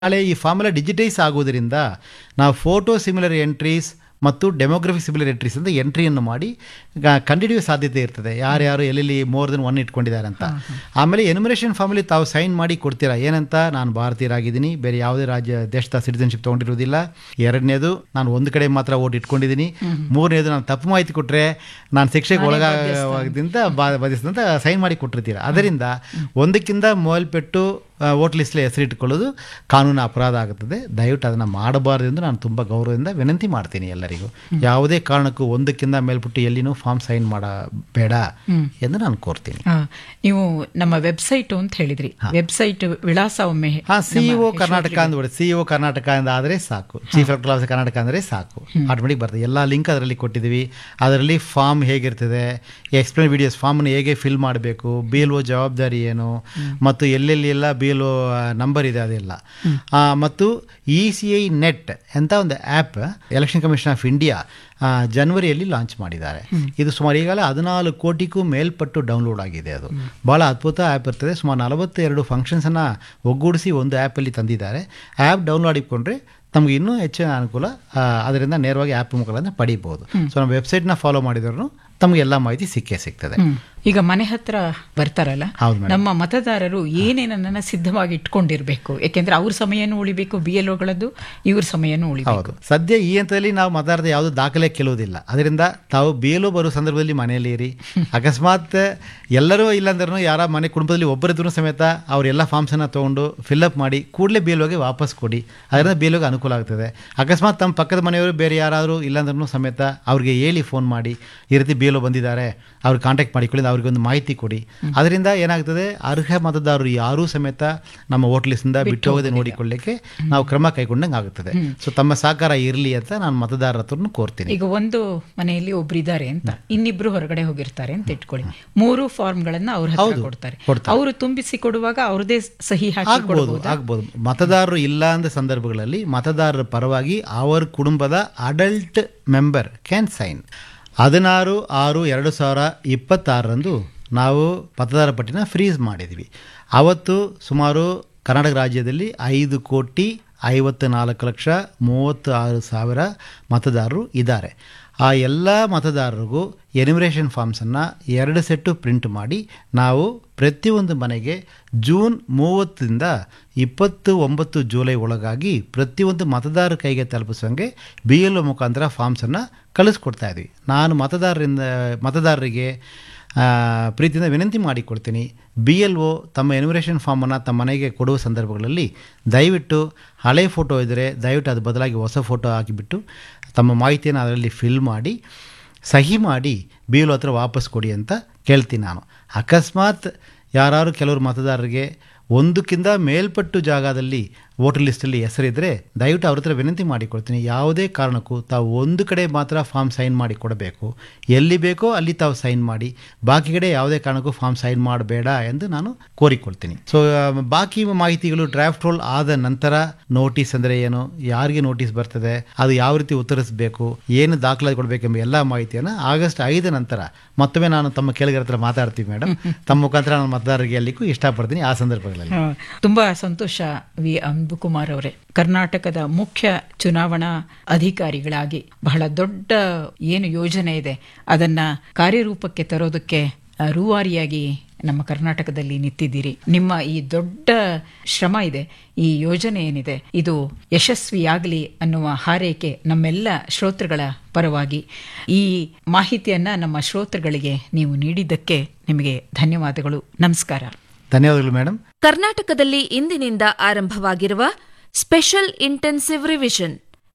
ನಾಳೆ ಈ formula digitise ಆಗೋದ್ರಿಂದ ನಾವು ಫೋಟೋ ಸಿಮಿಲರ್ ಎಂಟ್ರೀಸ್ ಮತ್ತು ಡೆಮೋಗ್ರಫಿ ಸಿಮಿಲರ್ ಎಂಟ್ರೀಸ್ ಅಂತ ಎಂಟ್ರಿಯನ್ನು ಮಾಡಿ ಗ- ಕಂಡುಹಿಡಿಯುವ ಸಾಧ್ಯತೆ ಇರ್ತದೆ ಯಾರ್ಯಾರು ಎಲ್ಲೆಲ್ಲಿ ಮೋರ್ ದೆನ್ ಒನ್ ಇಟ್ಕೊಂಡಿದ್ದಾರೆ ಅಂತ ಆಮೇಲೆ ಎನ್ಯುಮರೇಷನ್ ಫಾರ್ಮಲ್ಲಿ ತಾವು ಸೈನ್ ಮಾಡಿ ಕೊಡ್ತೀರಾ ಏನಂತ ನಾನು ಭಾರತೀಯರಾಗಿದ್ದೀನಿ ಬೇರೆ ಯಾವುದೇ ರಾಜ್ಯ ದೇಶದ ಸಿಟಿಸನ್ಶಿಪ್ ತೊಗೊಂಡಿರೋದಿಲ್ಲ ಎರಡನೇದು ನಾನು ಒಂದು ಕಡೆ ಮಾತ್ರ ಓಟ್ ಇಟ್ಕೊಂಡಿದ್ದೀನಿ ಮೂರನೇದು ನಾನು ತಪ್ಪು ಮಾಹಿತಿ ಕೊಟ್ಟರೆ ನಾನು ಶಿಕ್ಷೆಗೆ ಒಳಗಾಗದಿಂದ ಬದಿಸಿದಂತ ಸೈನ್ ಮಾಡಿ ಕೊಟ್ಟಿರ್ತೀರ ಅದರಿಂದ ಒಂದಕ್ಕಿಂತ ಮೇಲ್ಪಟ್ಟು ವೋಟ್ ಲಿಸ್ಟ್ಲಿ ಹೆಸರಿಟ್ಟುಕೊಳ್ಳೋದು ಕಾನೂನು ಅಪರಾಧ ಆಗುತ್ತದೆ ದಯವಿಟ್ಟು ಅದನ್ನು ಮಾಡಬಾರ್ದು ಎಂದು ನಾನು ತುಂಬ ಗೌರವದಿಂದ ವಿನಂತಿ ಮಾಡ್ತೀನಿ ಎಲ್ಲರಿಗೂ ಯಾವುದೇ ಕಾರಣಕ್ಕೂ ಒಂದಕ್ಕಿಂತ ಮೇಲ್ಪಟ್ಟು ಎಲ್ಲಿನೂ ಫಾರ್ಮ್ ಸೈನ್ ಮಾಡಬೇಡ ಎಂದು ನಾನು ಕೋರ್ತೀನಿ ಆ, ನೀವು ನಮ್ಮ ವೆಬ್ಸೈಟ್ ಅಂತ ಹೇಳಿದ್ರಿ ವೆಬ್ಸೈಟ್ ವಿಳಾಸ ಒಮ್ಮೆ ಹಾ ಸಿಇಒ ಕರ್ನಾಟಕ ಅಂದ್ಬಿಡಿ ಸಿಇಒ ಕರ್ನಾಟಕ ಅಂತ ಆದರೆ ಸಾಕು ಚೀಫ್ ಎಲೆಕ್ಟರ್ ಆಫೀಸರ್ ಕರ್ನಾಟಕ ಅಂದರೆ ಸಾಕು ಆಟೋಮೆಟಿಕ್ ಬರ್ತದೆ ಎಲ್ಲ ಲಿಂಕ್ ಅದರಲ್ಲಿ ಕೊಟ್ಟಿದ್ದೀವಿ ಅದರಲ್ಲಿ ಫಾರ್ಮ್ ಹೇಗಿರ್ತದೆ ಎಕ್ಸ್ಪ್ಲೇನ್ ವಿಡಿಯೋಸ್ ಫಾರ್ಮ್ನ ಹೇಗೆ ಫಿಲ್ ಮಾಡಬೇಕು ಬಿ ಎಲ್ ಒ ಜವಾಬ್ದಾರಿ ಏನು ಮತ್ತು ಎಲ್ಲೆಲ್ಲಿ ಎಲ್ಲ ಬಿ ಎಲ್ ಒ ನಂಬರ್ ಇದೆ ಅದೆಲ್ಲ ಆ, ಮತ್ತು ಇ ಸಿ ಐ ನೆಟ್ ಅಂತ ಒಂದು app election commission of India ಜನವರಿಯಲ್ಲಿ ಲಾಂಚ್ ಮಾಡಿದ್ದಾರೆ ಇದು ಸುಮಾರು ಈಗಲೇ ಹದಿನಾಲ್ಕು ಕೋಟಿಗೂ ಮೇಲ್ಪಟ್ಟು ಡೌನ್ಲೋಡ್ ಆಗಿದೆ ಅದು ಭಾಳ ಅದ್ಭುತ ಆ್ಯಪ್ ಇರ್ತದೆ ಸುಮಾರು ನಲವತ್ತೆರಡು ಫಂಕ್ಷನ್ಸನ್ನು ಒಗ್ಗೂಡಿಸಿ ಒಂದು ಆ್ಯಪಲ್ಲಿ ತಂದಿದ್ದಾರೆ ಆ್ಯಪ್ ಡೌನ್ಲೋಡ್ ಇಟ್ಕೊಂಡ್ರೆ ತಮಗೆ ಇನ್ನೂ ಹೆಚ್ಚಿನ ಅನುಕೂಲ ಆ, ಅದರಿಂದ ನೇರವಾಗಿ ಆ್ಯಪ್ ಮುಖಾಂತರ ಪಡಿಬೋದು ಸೊ ನಮ್ಮ ವೆಬ್ಸೈಟ್ನ ಫಾಲೋ ಮಾಡಿದ್ರು ತಮಗೆ ಎಲ್ಲ ಮಾಹಿತಿ ಸಿಕ್ಕೇ ಸಿಗ್ತದೆ ಹ್ಮ್. ಈಗ ಮನೆ ಹತ್ರ ಬರ್ತಾರಲ್ಲ ಹೌದು ಮೇಡಮ್. ನಮ್ಮ ಮತದಾರರು ಏನೇನನ್ನ ಸಿದ್ಧವಾಗಿ ಇಟ್ಕೊಂಡಿರ್ಬೇಕು ಯಾಕೆಂದ್ರೆ ಅವ್ರ ಸಮಯನೂ ಉಳಿಬೇಕು ಬಿ ಎಲ್ ಒಗಳದ್ದು ಇವ್ರ ಸಮಯನೂ ಉಳಿಬೇಕು ಹೌದು ಸದ್ಯ ಈ ಹಂತದಲ್ಲಿ ನಾವು ಮಾತಾಡದೆ ಯಾವುದು ದಾಖಲೆ ಕೆಲವುದಿಲ್ಲ ಅದರಿಂದ ತಾವು ಬೇಲು ಬರೋ ಸಂದರ್ಭದಲ್ಲಿ ಮನೆಯಲ್ಲಿ ಇರಿ ಅಕಸ್ಮಾತ್ ಎಲ್ಲರೂ ಇಲ್ಲಾಂದ್ರೂ ಯಾರ ಮನೆ ಕುಟುಂಬದಲ್ಲಿ ಒಬ್ಬರಿದ್ರೂ ಸಮೇತ ಅವರೆಲ್ಲ ಫಾರ್ಮ್ಸನ್ನು ತೊಗೊಂಡು ಫಿಲ್ಅಪ್ ಮಾಡಿ ಕೂಡಲೇ ಬೇಲುವಾಗಿ ವಾಪಸ್ ಕೊಡಿ ಅದರಿಂದ ಬೇಲುಗೆ ಅನುಕೂಲ ಆಗ್ತದೆ ಅಕಸ್ಮಾತ್ ತಮ್ಮ ಪಕ್ಕದ ಮನೆಯವರು ಬೇರೆ ಯಾರಾದರೂ ಇಲ್ಲಾಂದ್ರೂ ಸಮೇತ ಅವ್ರಿಗೆ ಹೇಳಿ ಫೋನ್ ಮಾಡಿ ಈ ರೀತಿ ಬೇಲು ಬಂದಿದ್ದಾರೆ ಅವ್ರಿಗೆ ಕಾಂಟ್ಯಾಕ್ಟ್ ಮಾಡಿಕೊಳ್ಳಿ ಅವ್ರಿಗೆ ಒಂದು ಮಾಹಿತಿ ಕೊಡಿ ಅದರಿಂದ ಏನಾಗ್ತದೆ ಅರ್ಹ ಮತದಾರರು ಯಾರೂ ಸಮೇತ ನಮ್ಮ ವೋಟ್ ಲಿಸ್ಟಿಂದ ಬಿಟ್ಟು ಹೋಗದೆ ನೋಡಿಕೊಳ್ಳಿಕ್ಕೆ ನಾವು ಕ್ರಮ ಕೈಗೊಂಡಂಗೆ ಆಗುತ್ತದೆ ಸೊ ತಮ್ಮ ಸಹಕಾರ ಇರಲಿ ಅಂತ ನಾನು ಮತದಾರರ ಹತ್ರನೂ ಕೋರ್ತೀನಿ ಈಗ ಒಂದು ಮನೆಯಲ್ಲಿ ಒಬ್ರಿದ್ದಾರೆ ಅಂತ ಇನ್ನಿಬ್ರು ಹೊರಗಡೆ ಹೋಗಿರ್ತಾರೆ ಅಂತ ಇಟ್ಕೊಳ್ಳಿ ಮೂರು ಫಾರ್ಮ್ ಗಳನ್ನ ಅವ್ರ ಹತ್ರ ಕೊಡ್ತಾರೆ ಅವರು ತುಂಬಿಸಿ ಕೊಡುವಾಗ ಅವ್ರದೇ ಸಹಿ ಹಾಕಿ ಆಗ್ಬೋದು ಆಗ್ಬೋದು ಮತದಾರರು ಇಲ್ಲ ಅಂದ ಸಂದರ್ಭಗಳಲ್ಲಿ ಮತದಾರರ ಪರವಾಗಿ ಅವರ ಕುಟುಂಬದ ಅಡಲ್ಟ್ ಮೆಂಬರ್ ಕ್ಯಾನ್ ಸೈನ್ ಹದಿನಾರು ಆರು ಎರಡು ಸಾವಿರ ಇಪ್ಪತ್ತಾರರಂದು ನಾವು ಮತದಾರ ಪಟ್ಟಿನ ಫ್ರೀಸ್ ಮಾಡಿದ್ವಿ ಅವತ್ತು ಸುಮಾರು ಕರ್ನಾಟಕ ರಾಜ್ಯದಲ್ಲಿ ಐದು ಕೋಟಿ ಐವತ್ತು ನಾಲ್ಕು ಲಕ್ಷ ಮೂವತ್ತು ಆರು ಸಾವಿರ ಮತದಾರರು ಇದ್ದಾರೆ ಆ ಎಲ್ಲ ಮತದಾರರಿಗೂ ಎನಿಮರೇಷನ್ ಫಾರ್ಮ್ಸನ್ನು ಎರಡು ಸೆಟ್ಟು ಪ್ರಿಂಟ್ ಮಾಡಿ ನಾವು ಪ್ರತಿಯೊಂದು ಮನೆಗೆ ಜೂನ್ ಮೂವತ್ತರಿಂದ ಇಪ್ಪತ್ತು ಒಂಬತ್ತು ಜುಲೈ ಒಳಗಾಗಿ ಪ್ರತಿಯೊಂದು ಮತದಾರರ ಕೈಗೆ ತಲುಪಿಸೋಂಗೆ ಬಿ ಎಲ್ ಒ ಮುಖಾಂತರ ಫಾರ್ಮ್ಸನ್ನು ಕಳಿಸ್ಕೊಡ್ತಾ ಇದ್ವಿ ನಾನು ಮತದಾರರಿಂದ ಮತದಾರರಿಗೆ ಆ, ಪ್ರೀತಿಯಿಂದ ವಿನಂತಿ ಮಾಡಿಕೊಡ್ತೀನಿ ಬಿ ಎಲ್ ಒ ತಮ್ಮ ಎನ್ಯುಮರೇಷನ್ ಫಾರ್ಮನ್ನು ತಮ್ಮ ಮನೆಗೆ ಕೊಡುವ ಸಂದರ್ಭಗಳಲ್ಲಿ ದಯವಿಟ್ಟು ಹಳೆ ಫೋಟೋ ಇದ್ದರೆ ದಯವಿಟ್ಟು ಅದು ಬದಲಾಗಿ ಹೊಸ ಫೋಟೋ ಹಾಕಿಬಿಟ್ಟು ತಮ್ಮ ಮಾಹಿತಿಯನ್ನು ಅದರಲ್ಲಿ ಫಿಲ್ ಮಾಡಿ ಸಹಿ ಮಾಡಿ ಬಿ ಎಲ್ ಒ ಹತ್ರ ವಾಪಸ್ ಕೊಡಿ ಅಂತ ಕೇಳ್ತೀನಿ ನಾನು ಅಕಸ್ಮಾತ್ ಯಾರು ಕೆಲವರು ಮತದಾರರಿಗೆ ಒಂದಕ್ಕಿಂತ ಮೇಲ್ಪಟ್ಟು ಜಾಗದಲ್ಲಿ ವೋಟರ್ ಲಿಸ್ಟಲ್ಲಿ ಹೆಸರಿದ್ದರೆ ದಯವಿಟ್ಟು ಅವ್ರ ಹತ್ರ ವಿನಂತಿ ಮಾಡಿಕೊಡ್ತೀನಿ ಯಾವುದೇ ಕಾರಣಕ್ಕೂ ತಾವು ಒಂದು ಕಡೆ ಮಾತ್ರ ಫಾರ್ಮ್ ಸೈನ್ ಮಾಡಿ ಕೊಡಬೇಕು ಎಲ್ಲಿ ಬೇಕೋ ಅಲ್ಲಿ ತಾವು ಸೈನ್ ಮಾಡಿ ಬಾಕಿ ಕಡೆ ಯಾವುದೇ ಕಾರಣಕ್ಕೂ ಫಾರ್ಮ್ ಸೈನ್ ಮಾಡಬೇಡ ಎಂದು ನಾನು ಕೋರಿಕೊಳ್ತೀನಿ ಸೊ ಬಾಕಿ ಮಾಹಿತಿಗಳು ಡ್ರಾಫ್ಟ್ ರೋಲ್ ಆದ ನಂತರ ನೋಟಿಸ್ ಅಂದರೆ ಏನು ಯಾರಿಗೆ ನೋಟಿಸ್ ಬರ್ತದೆ ಅದು ಯಾವ ರೀತಿ ಉತ್ತರಿಸಬೇಕು ಏನು ದಾಖಲಾತಿ ಕೊಡಬೇಕೆಂಬ ಎಲ್ಲ ಮಾಹಿತಿಯನ್ನು ಆಗಸ್ಟ್ ಐದ ನಂತರ ಮತ್ತೊಮ್ಮೆ ನಾನು ತಮ್ಮ ಕೇಳಿಗರ ಹತ್ರ ಮಾತಾಡ್ತೀವಿ ಮೇಡಮ್ ತಮ್ಮ ಮುಖಾಂತರ ನಾನು ಮತದಾರರಿಗೆ ಅಲ್ಲಿಗೂ ಇಷ್ಟಪಡ್ತೀನಿ ಆ ಸಂದರ್ಭಗಳಲ್ಲಿ ಆ, ತುಂಬಾ ಸಂತೋಷ ವಿ ಅಂಬುಕುಮಾರ್ ಅವರೇ ಕರ್ನಾಟಕದ ಮುಖ್ಯ ಚುನಾವಣಾ ಅಧಿಕಾರಿಗಳಾಗಿ ಬಹಳ ದೊಡ್ಡ ಏನು ಯೋಜನೆ ಇದೆ ಅದನ್ನ ಕಾರ್ಯರೂಪಕ್ಕೆ ತರೋದಕ್ಕೆ ಆ, ರೂವಾರಿಯಾಗಿ ನಮ್ಮ ಕರ್ನಾಟಕದಲ್ಲಿ ನಿಂತಿದ್ದೀರಿ ನಿಮ್ಮ ಈ ದೊಡ್ಡ ಶ್ರಮ ಇದೆ ಈ ಯೋಜನೆ ಏನಿದೆ ಇದು ಯಶಸ್ವಿಯಾಗಲಿ ಅನ್ನುವ ಹಾರೈಕೆ ನಮ್ಮೆಲ್ಲ ಶ್ರೋತೃಗಳ ಪರವಾಗಿ ಈ ಮಾಹಿತಿಯನ್ನ ನಮ್ಮ ಶ್ರೋತೃಗಳಿಗೆ ನೀವು ನೀಡಿದ್ದಕ್ಕೆ ನಿಮಗೆ ಧನ್ಯವಾದಗಳು ನಮಸ್ಕಾರ ಧನ್ಯವಾದಗಳು ಮೇಡಮ್ ಕರ್ನಾಟಕದಲ್ಲಿ ಇಂದಿನಿಂದ ಆರಂಭವಾಗಿರುವ ಸ್ಪೆಷಲ್ ಇಂಟೆನ್ಸಿವ್ ರಿವಿಷನ್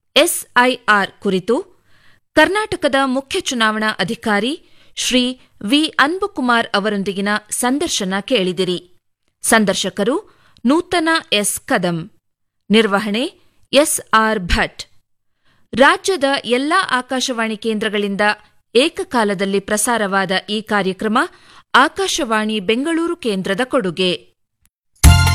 ಎಸ್ಐಆರ್ ಕುರಿತು ಕರ್ನಾಟಕದ ಮುಖ್ಯ ಚುನಾವಣಾ ಅಧಿಕಾರಿ ಶ್ರೀ ವಿ ಅನ್ಬುಕುಮಾರ್ ಅವರೊಂದಿಗಿನ ಸಂದರ್ಶನ ಕೇಳಿದಿರಿ ಸಂದರ್ಶಕರು ನೂತನ ಎಸ್ ಕದಂ ನಿರ್ವಹಣೆ ಎಸ್ಆರ್ ಭಟ್ ರಾಜ್ಯದ ಎಲ್ಲಾ ಆಕಾಶವಾಣಿ ಕೇಂದ್ರಗಳಿಂದ ಏಕಕಾಲದಲ್ಲಿ ಪ್ರಸಾರವಾದ ಈ ಕಾರ್ಯಕ್ರಮ ಆಕಾಶವಾಣಿ ಬೆಂಗಳೂರು ಕೇಂದ್ರದ ಕೊಡುಗೆ